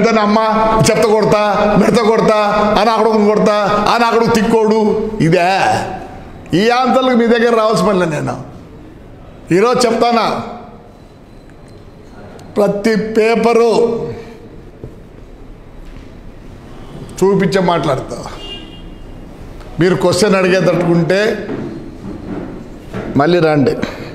దాన్ని అమ్మ చెత్త కొడతా మిడత కొడతా అని అక్కడ కొడతా అని అక్కడ తిక్కోడు ఇదే ఈ ఆన్సర్లకు మీ దగ్గర రావాల్సి పనిలే నేను ఈరోజు చెప్తానా ప్రతి పేపరు చూపించే మాట్లాడతా మీరు క్వశ్చన్ అడిగేటట్టుకుంటే మళ్ళీ రండి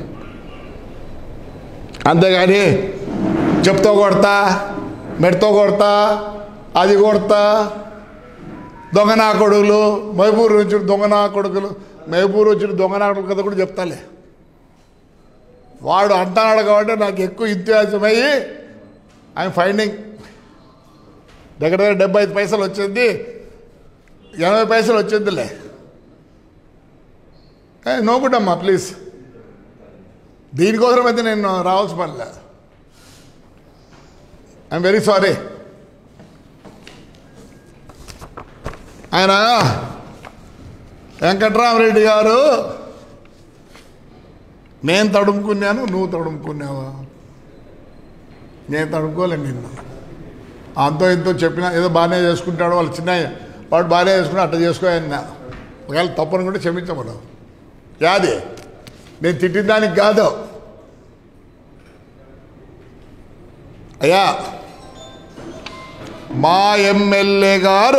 అంతేగాని చెప్తా కొడతా మెడతో కొడతా అది కొడతా దొంగ నా కొడుకులు మైపూర్ వచ్చిన దొంగ నా కొడుకులు మైపూర్ వచ్చిన దొంగ నా కొడుకు కథ కూడా చెప్తాలే వాడు అంటున్నాడు కాబట్టి నాకు ఎక్కువ ఇత్యాసమయ్యి ఐఎమ్ ఫైండింగ్ దగ్గర దగ్గర డెబ్బై ఐదు పైసలు వచ్చింది ఎనభై పైసలు వచ్చిందిలే నోకుడమ్మా ప్లీజ్ దీనికోసం అయితే నేను రావాల్సి పనిలే ఐఎమ్ వెరీ సారీ ఆయన వెంకట్రామరెడ్డి గారు నేను తడుముకున్నాను నువ్వు తడుముకున్నావా నేను తడుముకోలే నిన్ను అంతో ఇంతో చెప్పినా ఏదో బాగానే చేసుకుంటాడు వాళ్ళు చిన్న వాడు బాగానే చేసుకుని అట్లా చేసుకో అన్న ఒకవేళ తప్పని కూడా క్షమించమను యాది నేను తిట్టిన దానికి కాదు అయ్యా మా ఎమ్మెల్యే గారు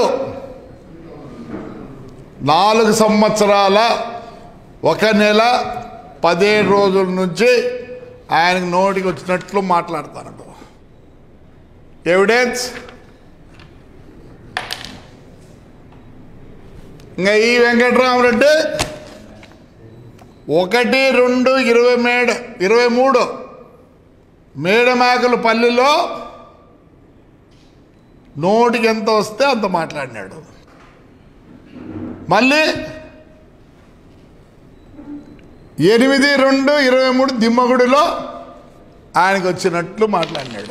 నాలుగు సంవత్సరాల ఒక నెల పదిహేడు రోజుల నుంచి ఆయనకు నోటికి వచ్చినట్లు మాట్లాడతాడు ఎవిడెన్స్ ఇంకా ఈ వెంకట్రామరెడ్డి ఒకటి రెండు ఇరవై మేడ ఇరవై మూడు మేడమాకుల పల్లిలో నోటికి ఎంత వస్తే అంత మాట్లాడినాడు మళ్ళీ ఎనిమిది రెండు ఇరవై మూడు దిమ్మగుడిలో ఆయనకు వచ్చినట్లు మాట్లాడినాడు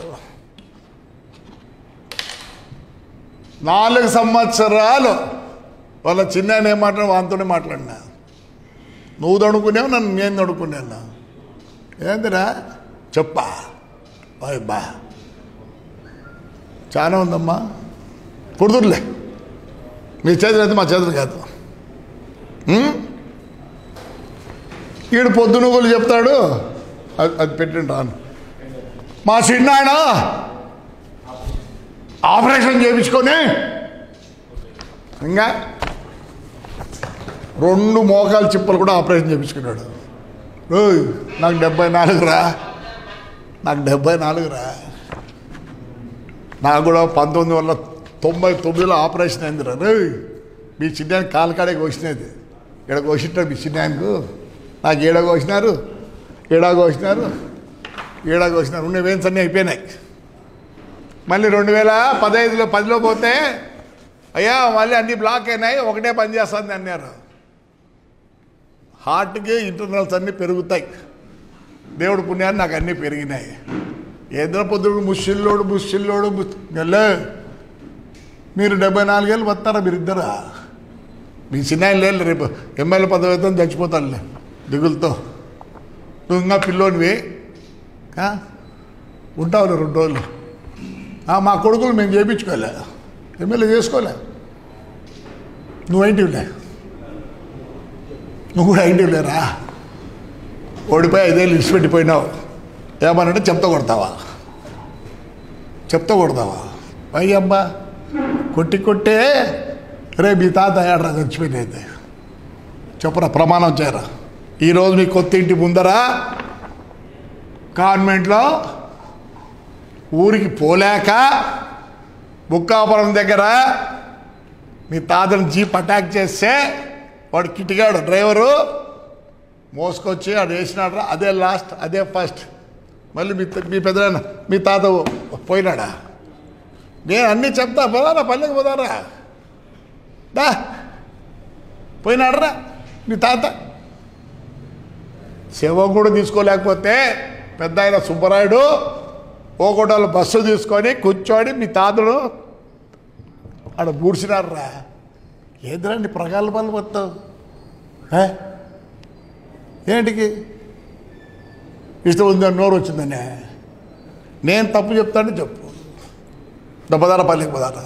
నాలుగు సంవత్సరాలు వాళ్ళ చిన్న ఆయన ఏం మాట్లాడు వాంతోనే మాట్లాడినా నువ్వు తడుకున్నావు నన్ను నేను తడుకున్నాను ఏందిరా చెప్పా ఓయ్ బా చాలా ఉందమ్మా కుడుతుర్లే మీ చేతులు అయితే మా చేతులు కాదు ఉం? ఈడు పొద్దు నువ్వులు చెప్తాడు అది అది పెట్టండి రాను మా చిన్న ఆయన ఆపరేషన్ చేయించుకొని ఇంకా రెండు మోకాలు చిప్పలు కూడా ఆపరేషన్ చేయించుకున్నాడు ఓయ్ నాకు డెబ్బై నాలుగు రా నాకు డెబ్బై నాలుగు రా నాకు కూడా పంతొమ్మిది వందల తొంభై తొమ్మిదిలో ఆపరేషన్ అయింది రా రేయ్ మీ చిన్నాయన కాలకాడే కోసినది ఇక్కడ కోసిట్టారు మీ చిన్నాయనకు నాకు ఏడా కోసినారు ఏడా కోసినారు ఏడా కోసినారు ఉన్న వేన్స్ అన్నీ అయిపోయినాయి మళ్ళీ రెండు వేల పదహైదులో పదిలో పోతే అయ్యా మళ్ళీ అన్ని బ్లాక్ అయినాయి ఒకటే పని చేస్తుంది అన్నారు హార్ట్కి ఇంటర్నల్స్ అన్నీ పెరుగుతాయి దేవుడు పుణ్యాన్ని నాకు అన్నీ పెరిగినాయి ఏదో పొద్దుడు ముష్టిల్లోడు ముష్టిల్లోడు నెల మీరు డెబ్బై నాలుగేళ్ళు వస్తారా మీరు ఇద్దరా మీ చిన్న లేదు రేపు ఎమ్మెల్యే పదవి అయితే చచ్చిపోతానులే దిగులతో నువ్వు ఇంకా పిల్లోనివి ఆ? ఉంటావులే రెండు రోజులు ఆ, మా కొడుకులు మేము చేయించుకోలే ఎమ్మెల్యే చేసుకోలే నువ్వు ఐంటివ్లే నువ్వు కూడా ఐంటివ్లేరా ఓడిపోయి ఐదేళ్ళు ఇడిచి పెట్టిపోయినావు ఏమనంటే చెప్తా కొడతావా చెప్తా కొడతావా అయ్యబ్బా కొట్టి కొట్టే రే మీ తాత ఏడ్రా చచ్చిపోయినైతే చెప్పురా ప్రమాణం చేయరా ఈరోజు మీ కొత్త ఇంటి ముందరా కాన్వెంట్లో ఊరికి పోలేక బుక్కాపురం దగ్గర మీ తాతను జీప్ అటాక్ చేస్తే వాడు కిటికాడు డ్రైవరు మోసుకొచ్చి ఆడు వేసినాడు అదే లాస్ట్ అదే ఫస్ట్ మళ్ళీ మీ మీ పెద్దనాన్న మీ తాత పోయినాడా నేను అన్నీ చెప్తా పోదారా పల్లెకి పోదారా దా పోయినాడరా మీ తాత శవం కూడా తీసుకోలేకపోతే పెద్ద ఆయన సుబ్బరాయుడు ఓకోటలో బస్సు తీసుకొని కూర్చొని మీ తాతను ఆడ బూడ్చినారా ఏదిరండి ప్రగల్భాలు మొత్తం ఏ? ఏంటికి ఇష్టం ఉందని నోరు వచ్చిందనే నేను తప్పు చెప్తాను చెప్పు దెబ్బదార పల్లెకి పదార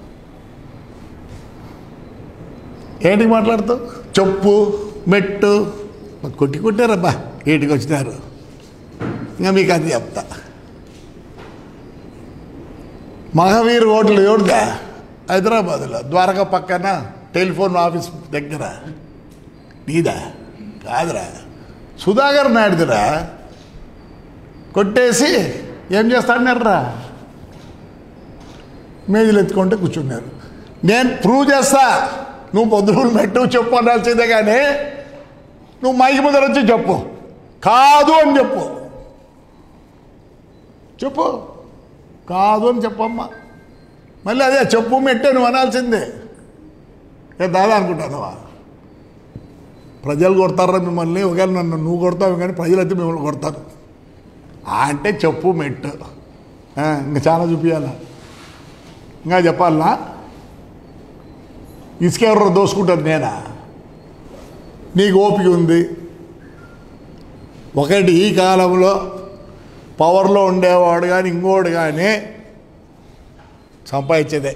ఏంటికి మాట్లాడుతావు చెప్పు మెట్టు మాకు కొట్టి కొట్టారబ్బా ఏటికి వచ్చినారు ఇంకా మీకు అది చెప్తా మహావీర్ హోటల్ ఎవరిదా హైదరాబాద్లో ద్వారకా పక్కన టెలిఫోన్ ఆఫీస్ దగ్గర నీదా కాదురా సుధాకర్ నాయుడుదిరా కొట్టేసి ఏం చేస్తాడన్నారా మేజులు ఎత్తుకుంటే కూర్చున్నారు నేను ప్రూవ్ చేస్తా నువ్వు పొద్దున మెట్టు చెప్పు అనాల్సిందే కానీ నువ్వు మైకి ముందర వచ్చి చెప్పు కాదు అని చెప్పు చెప్పు కాదు అని చెప్పమ్మా మళ్ళీ అదే చెప్పు మెట్టే నువ్వు అనాల్సిందే ఏ దాదా అనుకుంటావా ప్రజలు కొడతారా మిమ్మల్ని ఒకవేళ నన్ను నువ్వు కొడతావు కానీ ప్రజలు అయితే మిమ్మల్ని కొడతారు ఆ అంటే చెప్పు మెట్టు ఆ, ఇంకా చాలా చూపించాలా ఇంకా చెప్పాలనా ఇసుక ఎవరు దోసుకుంటారు నేనా నీకు ఓపిక ఉంది ఒకటి ఈ కాలంలో పవర్లో ఉండేవాడు కానీ ఇంకోడు కానీ సంపాదించేదే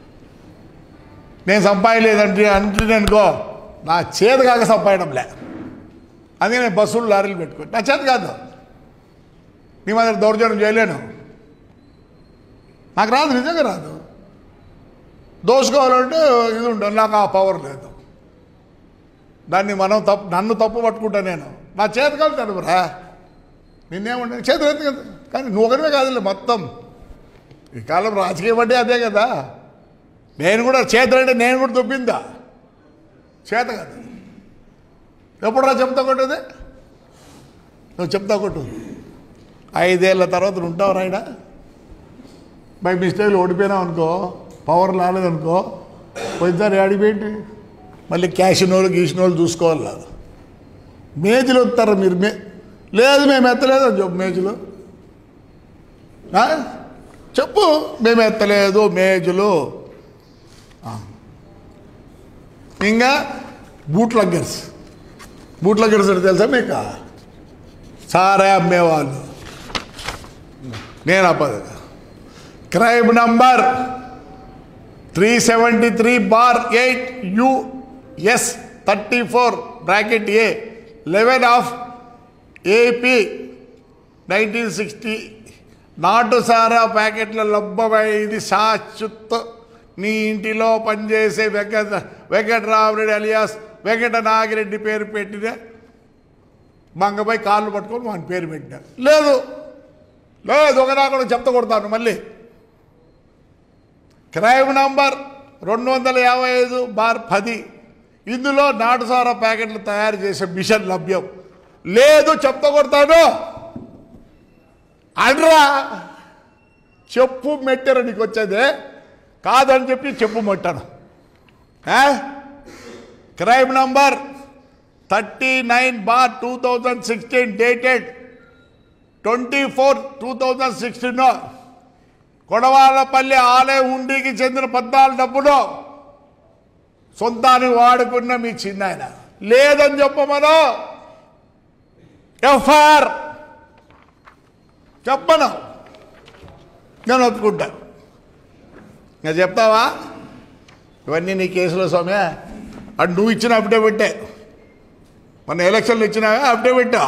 నేను సంపాదలేదంటే అంటే అనుకో నా చేత కాక సంపాదడంలే అందుకే నేను బస్సులు లారీలు పెట్టుకో నా చేత కాదు నీ మాదిరి దౌర్జన్యం చేయలేను నాకు రాదు నిజంగా రాదు దోసుకోవాలంటే ఇది ఉండదు నాకు ఆ పవర్ లేదు దాన్ని మనం తప్పు నన్ను తప్పు పట్టుకుంటా నేను నా చేతి కాదు తడుపురా నిన్నేమంటే చేతులు ఎత్తు కదా కానీ నువ్వు ఒకరివే కాదులే మొత్తం ఈ కాలం రాజకీయం అంటే అదే కదా నేను కూడా చేతులు అంటే నేను కూడా దొబ్బిందా చేత కాదు ఎప్పుడురా చెప్తా కొట్టేది నువ్వు చెప్తా కొట్టు ఐదేళ్ల తర్వాత నువ్వు ఉంటావు రాయడ బై మిస్టేక్లు ఓడిపోయినావు అనుకో పవర్ రాలేదనుకో పోయిసారి ఆడిపోయింది మళ్ళీ క్యాషినోళ్ళు గీసినోళ్ళు చూసుకోవాలి మేజులు వస్తారా మీరు మే లేదు మేము ఎత్తలేదు అని చెప్పు మేజులు ఆ? చెప్పు మేము ఎత్తలేదు మేజులు ఆ. ఇంకా బూట్ లగ్గర్స్ బూట్ లగ్గర్స్ అంటే తెలుసా మీకు సారే అమ్మేవాళ్ళు నేను అప్పదు crime number three seventy three bar eight US thirty four bracket A eleven of AP nineteen sixty నాటు సారా ప్యాకెట్ల లభ్యమైంది శాశ్వత నీ ఇంటిలో పనిచేసే వెంకట వెంకటరామరెడ్డి అలియాస్ వెంకట నాగిరెడ్డి పేరు పెట్టిన మంగపై కాళ్ళు పట్టుకొని వాని పేరు పెట్టిన లేదు లేదు ఒక నా కూడా చెప్త కొడతాను మళ్ళీ క్రైమ్ నంబర్ రెండు వందల యాభై ఐదు బార్ పది ఇందులో నాటుసారా ప్యాకెట్లు తయారు చేసే మిషన్ లభ్యం లేదు చెప్త కొడతాను అనరా చెప్పు మెట్టరు నీకు వచ్చేదే కాదని చెప్పి చెప్పు మెట్టాను crime number thirty nine bar two thousand sixteen dated twenty four two thousand sixteen Kodavallapalli ఆలయ ఉండికి చెందిన పద్నాలుగు డబ్బులు సొంతానికి వాడుకున్న మీ చిన్నాయన లేదని చెప్పమను ఎఫ్ఐఆర్ చెప్పను నేను ఒప్పుకుంటా ఇంకా చెప్తావా ఇవన్నీ నీ కేసులో స్వామి అటు నువ్వు ఇచ్చిన అఫిడవిట్టే మన ఎలక్షన్లు ఇచ్చినావా అఫిడవిట్టా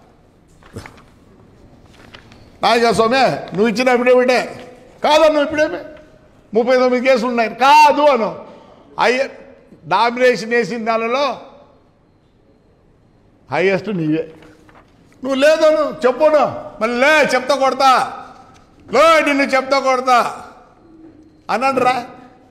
నాయక స్వామి నువ్వు ఇచ్చిన అఫిడవిటే కాదన్ను ఇప్పుడేమి ముప్పై తొమ్మిది కేసులు ఉన్నాయి కాదు అను అయ్య డామినేషన్ వేసిన దానిలో హైయెస్ట్ నీవే నువ్వు లేదను చెప్పును మళ్ళీ లే చెప్తా కొడతా లో నిన్ను చెప్తా కొడతా అనండి రా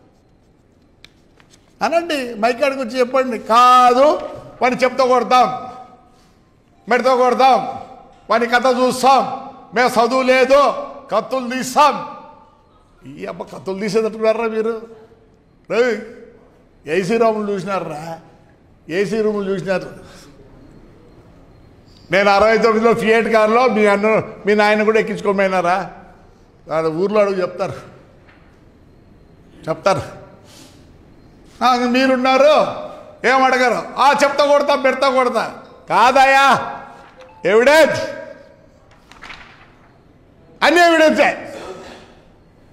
అనండి మైకాడికి వచ్చి చెప్పండి కాదు వాడిని చెప్తా కొడతాం మెడతో కొడతాం వాని కథ చూస్తాం మేము చదువు లేదు కత్తులు తీస్తాం ఈ అబ్బ కత్తులు తీసేటట్టున్నారా మీరు రే ఏసీ రూములు చూసినారా ఏసీ రూములు చూసినారు నేను అరవై తొమ్మిదిలో ఫియట్ కార్లో మీ అన్న మీ నాయన కూడా ఎక్కించుకోమైనారా వాడు ఊర్లో అడుగు చెప్తారు చెప్తారు ఆ, మీరున్నారు ఏం అడగరు ఆ చెప్తా కొడతా పెడతా కొడతా కాదయ్యా ఎవిడెన్స్ అన్ని ఎవిడెన్సే